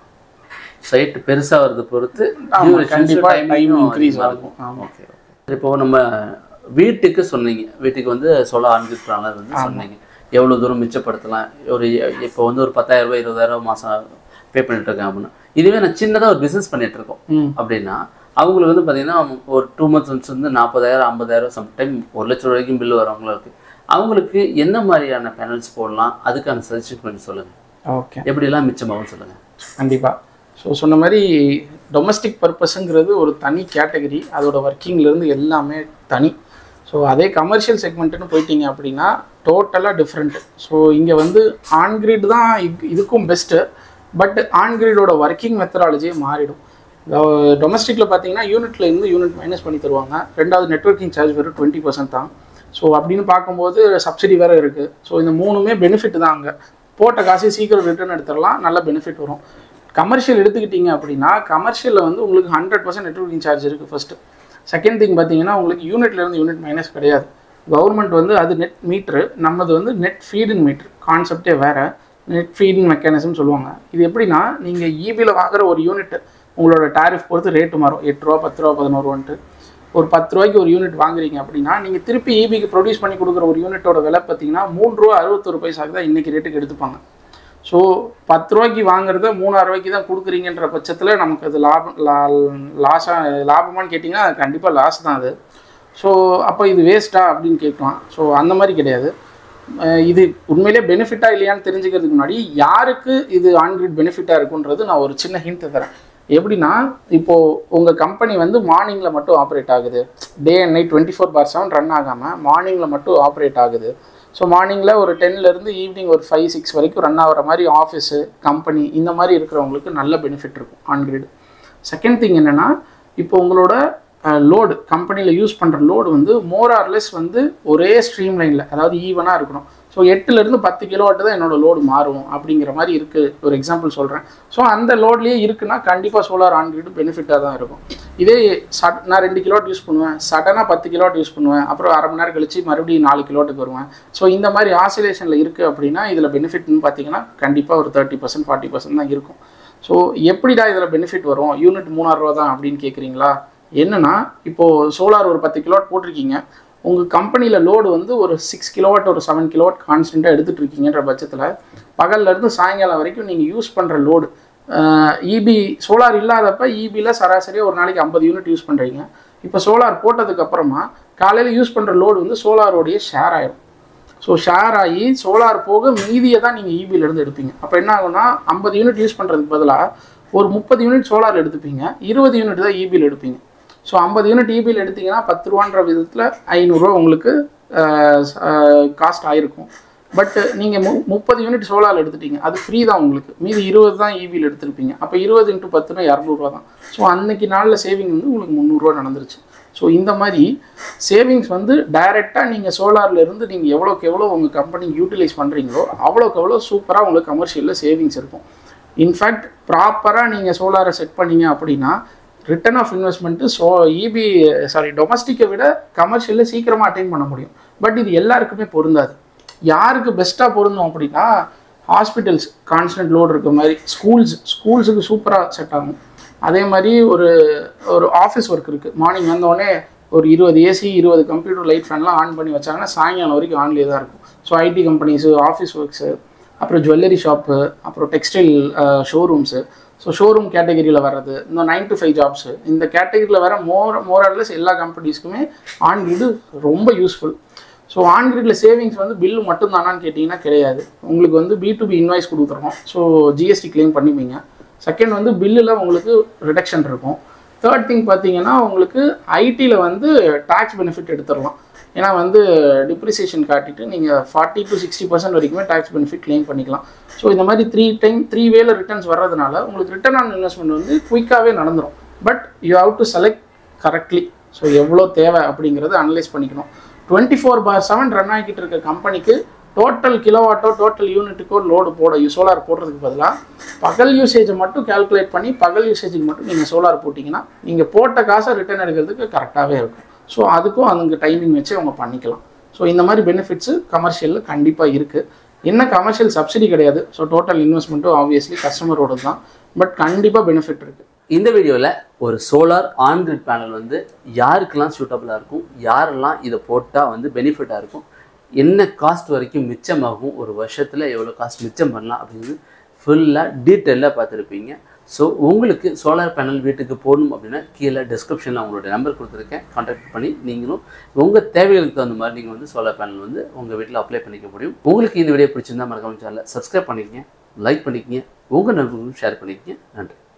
சைட் பெருசாக வரதை பொறுத்து ஆமா, durations, கண்டிப்பா timing time உம் increase அதிகமா ஆகும். இருக்கும். ஓகே ஓகே இப்போ நம்ம வீட்டுக்கு சொன்னீங்க வீட்டுக்கு வந்து சோலார் ஆன்கிரிட் பிளானர் வந்து சொன்னீங்க எவ்வளோ தூரம் மிச்சப்படுத்தலாம் ஒரு இப்போ வந்து ஒரு பத்தாயிரம் ரூபாய் இருபதாயிரம் மாதம் பே பண்ணிட்டு இருக்கேன் அப்படின்னா இதுவே நான் சின்னதாக ஒரு பிஸ்னஸ் பண்ணிட்டு இருக்கோம் ம் அப்படின்னா அவங்களுக்கு வந்து பார்த்தீங்கன்னா ஒரு டூ மந்த்ஸ் ஒன்ஸ் வந்து நாற்பதாயிரம் ஐம்பதாயிரம் சம்டைம் ஒரு லட்சம் வரைக்கும் பில் வரவங்களும் இருக்குது அவங்களுக்கு என்ன மாதிரியான பேனல்ஸ் போடலாம் அதுக்கான சஜஷன் கொஞ்சம் சொல்லுங்கள் ஓகே எப்படிலாம் மிச்சமாகும் சொல்லுங்கள் கண்டிப்பாக ஸோ சொன்ன மாதிரி டொமஸ்டிக் பர்பஸுங்கிறது ஒரு தனி கேட்டகரி அதோட ஒர்க்கிங்லேருந்து எல்லாமே தனி ஸோ அதே கமர்ஷியல் செக்மெண்ட்டுன்னு போயிட்டீங்க அப்படின்னா டோட்டலாக டிஃப்ரெண்ட்டு ஸோ இங்கே வந்து ஆன்கிரிட் தான் இது- இதுக்கும் பெஸ்ட்டு பட் ஆன்கிரிடோட ஒர்க்கிங் மெத்தடாலஜியே மாறிடும் டொமஸ்டிக்கில் பார்த்தீங்கன்னா யூனிட்ல இருந்து யூனிட் மைனஸ் பண்ணி தருவாங்க ரெண்டாவது நெட்வொர்க்கிங் சார்ஜ் வெறும் டுவெண்ட்டி பர்சன்ட் தான் ஸோ அப்படின்னு பார்க்கும்போது சப்சிடி வேறு இருக்குது ஸோ இந்த மூணுமே பெனிஃபிட் தான் அங்கே போட்ட காசை சீக்கிரம் ரிட்டர்ன் எடுத்துடலாம் நல்ல பெனிஃபிட் வரும் கமர்ஷியல் எடுத்துக்கிட்டீங்க அப்படின்னா கமர்ஷியலில் வந்து உங்களுக்கு ஹண்ட்ரட் பர்சன்ட் நெட்வொர்க்கிங் சார்ஜ் இருக்குது ஃபஸ்ட்டு செகண்ட் திங் பார்த்தீங்கன்னா உங்களுக்கு யூனிட்ல இருந்து யூனிட் மைனஸ் கிடையாது கவர்மெண்ட் வந்து அது நெட் மீட்ரு நம்மது வந்து நெட் ஃபீடின் மீட்ரு கான்செப்டே வேறு நெட் ஃபீடின் மெக்கானிசம் சொல்லுவாங்க இது எப்படின்னா நீங்கள் ஈபியில் வாங்குற ஒரு யூனிட் உங்களோட டாரிஃப் பொறுத்து ரேட்டு மாறும் எட்டு ரூபா பத்து ரூபா பதினோரு ரூபான்ட்டு ஒரு பத்து ரூபாய்க்கு ஒரு யூனிட் வாங்குறீங்க அப்படின்னா நீங்கள் திருப்பி ஈபிக்கு ப்ரொடியூஸ் பண்ணி கொடுக்குற ஒரு யூனிட்டோட விலை பார்த்தீங்கன்னா மூணு ரூபா அறுபத்தொரு பைசாக்கு தான் இன்றைக்கி ரேட்டுக்கு எடுத்துப்பாங்க ஸோ பத்து ரூபாய்க்கு வாங்குறத மூணாயிரம் ரூபாய்க்கு தான் கொடுக்குறீங்கன்ற பட்சத்தில் நமக்கு அது லாபம் லாஸாக லாபமான்னு கேட்டிங்கன்னா கண்டிப்பாக லாஸ் தான் அது ஸோ அப்போ இது வேஸ்ட்டா அப்படின்னு கேட்கலாம் ஸோ அந்த மாதிரி கிடையாது அஹ் இது உண்மையிலே பெனிஃபிட்டா இல்லையான்னு தெரிஞ்சுக்கிறதுக்கு முன்னாடி யாருக்கு இது ஆன்கிரிட் பெனிஃபிட்டாக இருக்குன்றது நான் ஒரு சின்ன ஹிண்ட் தரேன் எப்படின்னா இப்போது உங்கள் கம்பெனி வந்து மார்னிங்கில் மட்டும் ஆப்ரேட் ஆகுது day and night twenty four by seven run ஆகாமல் மார்னிங்கில் மட்டும் ஆப்ரேட் ஆகுது ஸோ மார்னிங்கில் ஒரு டென்லேருந்து ஈவினிங் ஒரு ஃபைவ் சிக்ஸ் வரைக்கும் ரன் ஆகிற மாதிரி ஆஃபீஸு கம்பெனி இந்த மாதிரி இருக்கிறவங்களுக்கு நல்ல பெனிஃபிட் இருக்கும் ஆன்கிரிட் செகண்ட் திங் என்னென்னா இப்போ உங்களோட லோடு கம்பெனியில் யூஸ் பண்ணுற லோடு வந்து மோர் ஆர்லெஸ் வந்து ஒரே ஸ்ட்ரீம் லைனில் அதாவது ஈவனாக இருக்கணும் ஸோ எட்டுலேருந்து பத்து கிலோவாட் தான் என்னோட லோடு மாறும் அப்படிங்கிற மாதிரி இருக்குது ஒரு எக்ஸாம்பிள் சொல்கிறேன் ஸோ அந்த லோட்லேயே இருக்குன்னா கண்டிப்பாக சோலார் ஆன்கிரிட் பெனிஃபிட்டாக தான் இருக்கும் இதே சட் நான் ரெண்டு கிலோவாட் யூஸ் பண்ணுவேன் சடனாக பத்து கிலோவாட் யூஸ் பண்ணுவேன் அப்புறம் அரை மணி நேரம் கழிச்சு மறுபடியும் நாலு கிலோவாட்டுக்கு வருவேன் ஸோ இந்த மாதிரி ஆசிலேஷனில் இருக்குது அப்படின்னா இதில் பெனிஃபிட்னு பார்த்தீங்கன்னா கண்டிப்பாக ஒரு தேர்ட்டி பர்சன்ட் ஃபார்ட்டி பர்சன்ட் தான் இருக்கும் ஸோ எப்படிடா இதில் பெனிஃபிட் வரும் யூனிட் மூணாயிரம் ரூபா தான் அப்படின்னு கேட்குறீங்களா என்னன்னா இப்போது சோலார் ஒரு பத்து கிலோவாட் போட்டிருக்கீங்க உங்கள் கம்பெனியில் லோடு வந்து ஒரு சிக்ஸ் கிலோவாட் ஒரு செவன் கிலோவாட் கான்ஸ்டண்ட்டாக எடுத்துகிட்டு இருக்கீங்கன்ற பட்சத்தில் பகல்லேருந்து சாயங்காலம் வரைக்கும் நீங்கள் யூஸ் பண்ணுற லோடு இபி சோலார் இல்லாதப்ப இபியில் சராசரியாக ஒரு நாளைக்கு ஐம்பது யூனிட் யூஸ் பண்ணுறீங்க இப்போ சோலார் போட்டதுக்கு அப்புறமா காலையில் யூஸ் பண்ணுற லோடு வந்து சோலாரோடைய ஷேர் ஆயிரும் ஸோ ஷேர் ஆகி சோலார் போக மீதியை தான் நீங்கள் இபில இருந்து எடுப்பீங்க அப்போ என்ன ஆகும்னா ஐம்பது யூனிட் யூஸ் பண்ணுறதுக்கு பதிலாக ஒரு முப்பது யூனிட் சோலார் எடுத்துப்பீங்க இருபது யூனிட் தான் இபியில் எடுப்பீங்க ஸோ ஐம்பது யூனிட் இபியில் எடுத்தீங்கன்னா பத்து ரூபான்ற விதத்தில் ஐநூறுரூவா உங்களுக்கு காஸ்ட் ஆயிருக்கும் பட் நீங்கள் மு முப்பது யூனிட் சோலார் எடுத்துட்டீங்க அது ஃப்ரீ தான் உங்களுக்கு மீதி இருபது தான் இபியில் எடுத்திருப்பீங்க அப்போ இருபது இன்ட்டு பத்துனா இரநூறுவா தான் ஸோ அன்னைக்கு நாளில் சேவிங் வந்து உங்களுக்கு முந்நூறுரூவா நடந்துருச்சு ஸோ இந்த மாதிரி சேவிங்ஸ் வந்து டைரெக்டாக நீங்கள் சோலாரில் இருந்து நீங்கள் எவ்வளோக்கு எவ்வளோ உங்கள் கம்பெனி யூட்டிலைஸ் பண்ணுறீங்களோ அவ்வளோக்கு எவ்வளோ சூப்பராக உங்களுக்கு கமர்ஷியலில் சேவிங்ஸ் இருக்கும் இன்ஃபேக்ட் ப்ராப்பராக நீங்கள் சோலாரை செட் பண்ணீங்க அப்படின்னா return of investment so EB sorry டொமஸ்டிக்கை விட கமர்ஷியலில் சீக்கிரமாக அட்டைன் பண்ண முடியும் பட் இது எல்லாருக்குமே பொருந்தாது யாருக்கு பெஸ்ட்டாக பொருந்தும் அப்படின்னா ஹாஸ்பிட்டல்ஸ் கான்ஸ்டன்ட் லோடு இருக்க மாதிரி ஸ்கூல்ஸ் ஸ்கூல்ஸுக்கு சூப்பராக செட் ஆகும் அதே மாதிரி ஒரு ஒரு ஆஃபீஸ் ஒர்க் இருக்குது மார்னிங் வந்தோடனே ஒரு இருபது ஏசி இருபது கம்ப்யூட்டர் லைட் ஃபேன்லாம் ஆன் பண்ணி வச்சாங்கன்னா சாயங்காலம் வரைக்கும் ஆன்லேயே தான் இருக்கும் so IT companies office works அப்புறம் ஜுவல்லரி ஷாப்பு அப்புறம் டெக்ஸ்டைல் ஷோரூம்ஸு ஸோ ஷோரூம் கேட்டகரியில் வர்றது இந்த நைன் டு ஃபைவ் ஜாப்ஸு இந்த கேட்டகரியில் வர மோர் மோரர்லெஸ் எல்லா கம்பெனிஸ்க்குமே ஆன் கிரிடு ரொம்ப யூஸ்ஃபுல் ஸோ ஆன் கிரிடில் சேவிங்ஸ் வந்து பில்லு மட்டும் தானான்னு கேட்டிங்கன்னா கிடையாது உங்களுக்கு வந்து பி டு பி இன்வாய்ஸ் கொடுத்துருவோம் ஸோ ஜிஎஸ்டி கிளைம் பண்ணிப்பீங்க செகண்ட் வந்து பில்லில் உங்களுக்கு ரிடக்ஷன் இருக்கும் தேர்ட் திங் பார்த்தீங்கன்னா உங்களுக்கு ஐடியில் வந்து டேக்ஸ் பெனிஃபிட் எடுத்துடலாம் ஏன்னா வந்து டிப்ரிசியேஷன் காட்டிட்டு நீங்கள் ஃபார்ட்டி டு சிக்ஸ்டி பர்சன்ட் வரைக்குமே டேக்ஸ் பெனிஃபிட் கிளைம் பண்ணிக்கலாம் ஸோ இந்த மாதிரி த்ரீ டைம் த்ரீ வேல ரிட்டர்ன்ஸ் வர்றதுனால உங்களுக்கு ரிட்டர்ன் ஆன் இன்வெஸ்ட்மெண்ட் வந்து குயிக்காகவே நடந்துடும் but you have to select correctly so எவ்வளோ தேவை அப்படிங்கிறத அனலைஸ் பண்ணிக்கணும் twenty four by seven run ஆகிட்டு இருக்க கம்பெனிக்கு டோட்டல் கிலோவாட்டோ டோட்டல் யூனிட்டுக்கோ லோடு போட சோலார் போடுறதுக்கு பதிலாக பகல் யூசேஜை மட்டும் கால்குலேட் பண்ணி பகல் யூசேஜுக்கு மட்டும் நீங்கள் சோலார் போட்டிங்கன்னா நீங்கள் போட்ட காசை ரிட்டர்ன் எடுக்கிறதுக்கு கரெக்டாகவே இருக்கும் ஸோ அதுக்கும் அதுங்க டைமிங் வச்சு அவங்க பண்ணிக்கலாம் ஸோ இந்த மாதிரி பெனிஃபிட்ஸு கமர்ஷியலில் கண்டிப்பாக இருக்குது என்ன கமர்ஷியல் சப்சிடி கிடையாது ஸோ டோட்டல் இன்வெஸ்ட்மெண்ட்டும் ஆப்வியஸ்லி கஸ்டமரோட தான் பட் கண்டிப்பாக பெனிஃபிட் இருக்குது இந்த வீடியோவில் ஒரு சோலார் ஆன் கிரிட் பேனல் வந்து யாருக்கெல்லாம் சூட்டபுளாக இருக்கும் யாரெல்லாம் இதை போட்டால் வந்து பெனிஃபிட்டாக இருக்கும் என்ன காஸ்ட் வரைக்கும் மிச்சமாகும் ஒரு வருஷத்தில் எவ்வளோ காஸ்ட் மிச்சம் பண்ணலாம் அப்படின்னு ஃபுல்லாக டீட்டெயிலாக பார்த்துருப்பீங்க ஸோ உங்களுக்கு சோலார் பேனல் வீட்டுக்கு போடணும் அப்படின்னா கீழே டிஸ்கிரிப்ஷனில் அவங்களுடைய நம்பர் கொடுத்துருக்கேன் கான்டாக்ட் பண்ணி நீங்களும் உங்கள் தேவைகளுக்கு தகுந்த மாதிரி நீங்கள் வந்து சோலார் பேனல் வந்து உங்கள் வீட்டில் அப்ளை பண்ணிக்க முடியும் உங்களுக்கு இந்த வீடியோ பிடிச்சிருந்தா மறக்காம சேனலை சப்ஸ்கிரைப் பண்ணிக்கங்க லைக் பண்ணிக்கங்க உங்கள் நண்பர்களும் ஷேர் பண்ணிக்கங்க நன்றி